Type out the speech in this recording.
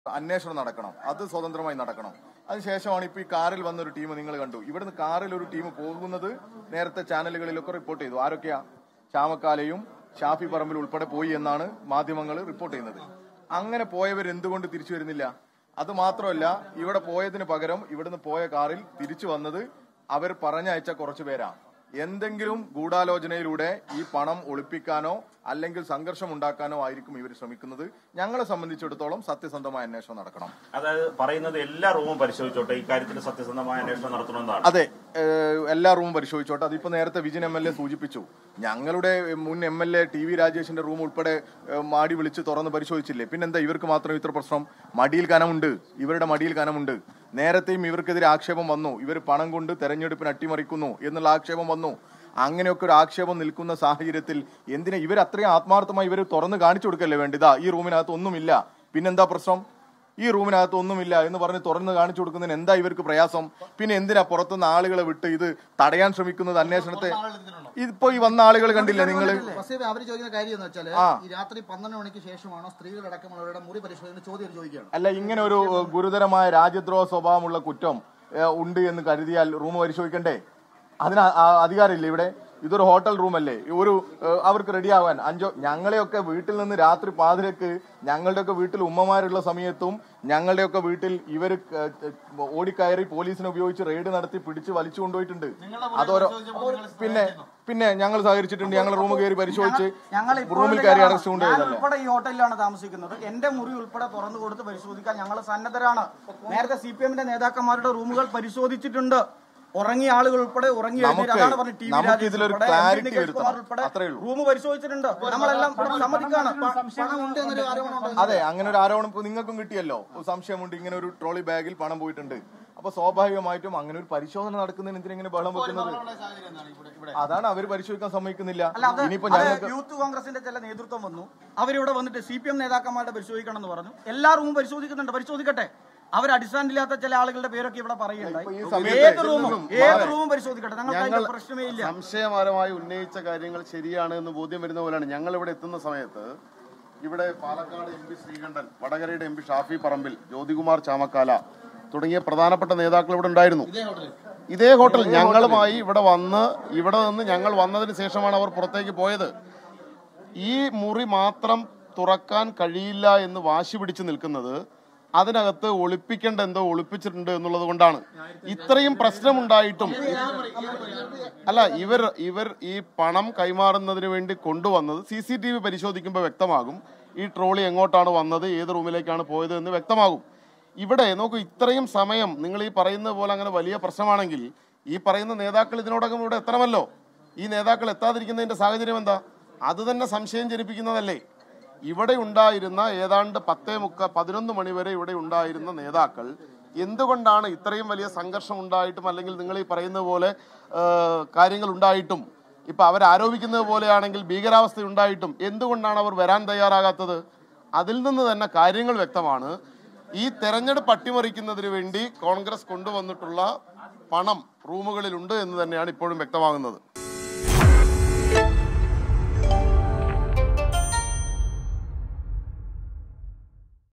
അന്വേഷണം നടക്കണം അത് സ്വതന്ത്രമായി നടക്കണം അതിനുശേഷമാണ് ഇപ്പൊ ഈ കാറിൽ വന്ന ഒരു ടീം നിങ്ങൾ കണ്ടു ഇവിടുന്ന് കാറിൽ ഒരു ടീം പോകുന്നത് നേരത്തെ ചാനലുകളിലൊക്കെ റിപ്പോർട്ട് ചെയ്തു ആരൊക്കെയാ ചാമക്കാലയും ഷാഫി പറമ്പിൽ ഉൾപ്പെടെ പോയി എന്നാണ് മാധ്യമങ്ങൾ റിപ്പോർട്ട് ചെയ്യുന്നത് അങ്ങനെ പോയവർ എന്തുകൊണ്ട് തിരിച്ചു വരുന്നില്ല അത് മാത്രമല്ല ഇവിടെ പോയതിന് പകരം ഇവിടുന്ന് പോയ കാറിൽ തിരിച്ചു വന്നത് അവർ പറഞ്ഞയച്ച കുറച്ചു പേരാ എന്തെങ്കിലും ഗൂഢാലോചനയിലൂടെ ഈ പണം ഒളിപ്പിക്കാനോ അല്ലെങ്കിൽ സംഘർഷം ഉണ്ടാക്കാനോ ആയിരിക്കും ഇവർ ശ്രമിക്കുന്നത് ഞങ്ങളെ സംബന്ധിച്ചിടത്തോളം സത്യസന്ധമായ അന്വേഷണം നടക്കണം അതായത് പറയുന്നത് എല്ലാ റൂമും പരിശോധിച്ചോട്ടെ ഇക്കാര്യത്തിൽ സത്യസന്ധമായ അന്വേഷണം നടത്തണമെന്നാണ് അതെ ഏഹ് എല്ലാ റൂമും പരിശോധിച്ചോട്ടെ അതിപ്പോ നേരത്തെ വിജിൻ എം എൽ എ സൂചിപ്പിച്ചു ഞങ്ങളുടെ മുൻ M L A T V രാജേഷിന്റെ റൂം ഉൾപ്പെടെ ഏഹ് മാടി വിളിച്ച് തുറന്ന് പരിശോധിച്ചില്ലേ പിന്നെന്താ ഇവർക്ക് മാത്രം ഇത്ര പ്രശ്നം മടിയിൽ കനമുണ്ട് ഇവരുടെ മടിയിൽ കനമുണ്ട് നേരത്തെയും ഇവർക്കെതിരെ ആക്ഷേപം വന്നു ഇവർ പണം കൊണ്ട് തെരഞ്ഞെടുപ്പിന് അട്ടിമറിക്കുന്നു എന്നുള്ള ആക്ഷേപം വന്നു അങ്ങനെയൊക്കെ ഒരു ആക്ഷേപം നിൽക്കുന്ന സാഹചര്യത്തിൽ എന്തിനാ ഇവർ അത്രയും ആത്മാർത്ഥമായി ഇവർ തുറന്ന് കാണിച്ചു കൊടുക്കല്ലേ വേണ്ടിതാ ഈ റൂമിനകത്ത് ഒന്നുമില്ല പിന്നെന്താ പ്രശ്നം ഈ റൂമിനകത്ത് ഒന്നുമില്ല എന്ന് പറഞ്ഞ് തുറന്ന് കാണിച്ചു കൊടുക്കുന്നതിന് എന്താ ഇവർക്ക് പ്രയാസം പിന്നെ എന്തിനാ പുറത്തുനിന്ന് ആളുകളെ വിട്ട് ഇത് തടയാൻ ശ്രമിക്കുന്നത് അന്വേഷണത്തെ ഇതിപ്പോ ഈ വന്ന ആളുകൾ കണ്ടില്ലേ നിങ്ങൾ വസീബ് അവര് ചോദിക്കുന്ന കാര്യം എന്ന് വെച്ചാല് ആ. ഈ രാത്രി പന്ത്രണ്ട് മണിക്ക് ശേഷമാണോ സ്ത്രീകളടക്കമുള്ളവരുടെ മുറി പരിശോധന ചോദ്യം ചോദിക്കുകയാണ് അല്ല ഇങ്ങനെ ഒരു ഏഹ്, ഗുരുതരമായ രാജ്യദ്രോഹ സ്വഭാവമുള്ള കുറ്റം ഏഹ്, ഉണ്ട് എന്ന് കരുതിയാൽ റൂം പരിശോധിക്കണ്ടേ അതിന് ആ- ആ അധികാരമില്ല ഇവിടെ ഇതൊരു ഹോട്ടൽ റൂമല്ലേ ഒരു ഏഹ്, അവർക്ക് റെഡിയാവാൻ അഞ്ചോ ഞങ്ങളെയൊക്കെ വീട്ടിൽ നിന്ന് രാത്രി പാതിരക്ക് ഞങ്ങളുടെയൊക്കെ വീട്ടിൽ ഉമ്മമാരുള്ള സമയത്തും ഞങ്ങളുടെയൊക്കെ വീട്ടിൽ ഇവർ ഓടിക്കയറി പോലീസിനെ ഉപയോഗിച്ച് റെയ്ഡ് നടത്തി പിടിച്ച് വലിച്ചു കൊണ്ടുപോയിട്ടുണ്ട് അതോരോ പിന്നെ പിന്നെ ഞങ്ങൾ സഹകരിച്ചിട്ടുണ്ട് ഞങ്ങൾ റൂം കയറി പരിശോധിച്ച് ഞങ്ങൾ റൂമിൽ കയറി അറസ്റ്റ് കൊണ്ടുപോയതല്ലേ ഉൾപ്പെടെ ഈ ഹോട്ടലിലാണ് താമസിക്കുന്നത് എന്റെ മുറി ഉൾപ്പെടെ തുറന്നു കൊടുത്ത് പരിശോധിക്കാൻ ഞങ്ങൾ സന്നദ്ധരാണ് നേരത്തെ സി പി എമ്മിന്റെ നേതാക്കന്മാരുടെ റൂമുകൾ പരിശോധിച്ചിട്ടുണ്ട് ഉറങ്ങിയ ആളുകൾ ഉൾപ്പെടെ ഉറങ്ങി എഴുന്നേറ്റ് നമുക്ക് അതാണ് പറഞ്ഞത് ടി വി നമുക്ക് രാജേഷ് ഇതിലൊരു ഉൾപ്പെടെ, clarity M P Nikesh Kumar വരുത്തണം. ഉൾപ്പെടെ അത്രേ ഉള്ളൂ. റൂം പരിശോധിച്ചിട്ടുണ്ട് നമ്മളെല്ലാം ഇവിടെ സമ്മതിക്കാണ് പണം ഉണ്ട് എന്നൊരു ആരോപണം ഉണ്ട് അതെ അങ്ങനെ ഒരു ആരോപണം ഇപ്പൊ നിങ്ങൾക്കും കിട്ടിയല്ലോ ഒരു സംശയമുണ്ട് ഇങ്ങനെ ഒരു ട്രോളി ബാഗിൽ പണം പോയിട്ടുണ്ട് അപ്പൊ സ്വാഭാവികമായിട്ടും അങ്ങനെ ഒരു പരിശോധന നടക്കുന്നതിന് എന്തിനാ ഇങ്ങനെ ബഹളം വെക്കുന്നത് അതാണ് അവർ പരിശോധിക്കാൻ സമ്മതിക്കുന്നില്ല അല്ല അത് ഇനിയിപ്പോ അത് ഞങ്ങൾക്ക് യൂത്ത് കോൺഗ്രസിന്റെ ചില നേതൃത്വം വന്നു അവരിവിടെ വന്നിട്ട് സി പി എം നേതാക്കന്മാരുടെ പരിശോധിക്കണം എന്ന് പറഞ്ഞു എല്ലാ റൂമും പരിശോധിക്കുന്നുണ്ട് പരിശോധിക്കട്ടെ അവർ അടിസ്ഥാനമില്ലാത്ത ചില ആളുകളുടെ പേരൊക്കെ ഇവിടെ പറയുകയുണ്ടായി ഇപ്പൊ ഈ സമയത്ത് ഏത് റൂമും ഏത് റൂമും പരിശോധിക്കട്ടെ ഞങ്ങൾക്ക് അതിന്റെ പ്രശ്നമേ ഇല്ല സംശയപരമായി ഉന്നയിച്ച കാര്യങ്ങൾ ശരിയാണ് എന്ന് ബോധ്യം വരുന്ന പോലെയാണ് ഞങ്ങൾ ഇവിടെ എത്തുന്ന സമയത്ത് ഇവിടെ പാലക്കാട് എം പി ശ്രീകണ്ഠൻ വടകരയുടെ എം പി ഷാഫി പറമ്പിൽ ജ്യോതികുമാർ ചാമക്കാല തുടങ്ങിയ പ്രധാനപ്പെട്ട നേതാക്കൾ ഇവിടെ ഉണ്ടായിരുന്നു ഇതേ ഹോട്ടൽ ഞങ്ങളുമായി ഇവിടെ വന്ന് ഇവിടെ നിന്ന് ഞങ്ങൾ വന്നതിന് ശേഷമാണ് അവർ പുറത്തേക്ക് പോയത് ഈ മുറി മാത്രം തുറക്കാൻ കഴിയില്ല എന്ന് വാശി പിടിച്ചു നിൽക്കുന്നത് അതിനകത്ത് ഒളിപ്പിക്കേണ്ട എന്തോ ഒളിപ്പിച്ചിട്ടുണ്ട് എന്നുള്ളത് കൊണ്ടാണ് ഇത്രയും പ്രശ്നമുണ്ടായിട്ടും അല്ല ഇവർ ഇവർ ഈ പണം കൈമാറുന്നതിന് വേണ്ടി കൊണ്ടുവന്നത് സി സി ടി വി പരിശോധിക്കുമ്പോൾ വ്യക്തമാകും ഈ ട്രോളി എങ്ങോട്ടാണ് വന്നത് ഏത് റൂമിലേക്കാണ് പോയത് എന്ന് വ്യക്തമാകും ഇവിടെ നോക്കൂ ഇത്രയും സമയം നിങ്ങൾ ഈ പറയുന്ന പോലെ അങ്ങനെ വലിയ പ്രശ്നമാണെങ്കിൽ ഈ പറയുന്ന നേതാക്കൾ ഇതിനോടകം ഇവിടെ എത്തണമല്ലോ ഈ നേതാക്കൾ എത്താതിരിക്കുന്നതിന്റെ സാഹചര്യം എന്താ അത് തന്നെ സംശയം ജനിപ്പിക്കുന്നതല്ലേ ഇവിടെ ഉണ്ടായിരുന്ന ഏതാണ്ട് പത്തേ മുക്ക പതിനൊന്ന് മണിവരെ ഇവിടെ ഉണ്ടായിരുന്ന നേതാക്കൾ എന്തുകൊണ്ടാണ് ഇത്രയും വലിയ സംഘർഷം ഉണ്ടായിട്ടും അല്ലെങ്കിൽ നിങ്ങൾ ഈ പറയുന്ന പോലെ ആ, കാര്യങ്ങൾ ഉണ്ടായിട്ടും ഇപ്പൊ അവർ ആരോപിക്കുന്നത് പോലെയാണെങ്കിൽ ഭീകരാവസ്ഥ ഉണ്ടായിട്ടും എന്തുകൊണ്ടാണ് അവർ വരാൻ തയ്യാറാകാത്തത് അതിൽ നിന്ന് തന്നെ കാര്യങ്ങൾ വ്യക്തമാണ് ഈ തെരഞ്ഞെടുപ്പ് അട്ടിമറിക്കുന്നതിന് വേണ്ടി കോൺഗ്രസ് കൊണ്ടുവന്നിട്ടുള്ള പണം റൂമുകളിലുണ്ട് എന്ന് തന്നെയാണ് ഇപ്പോഴും വ്യക്തമാകുന്നത്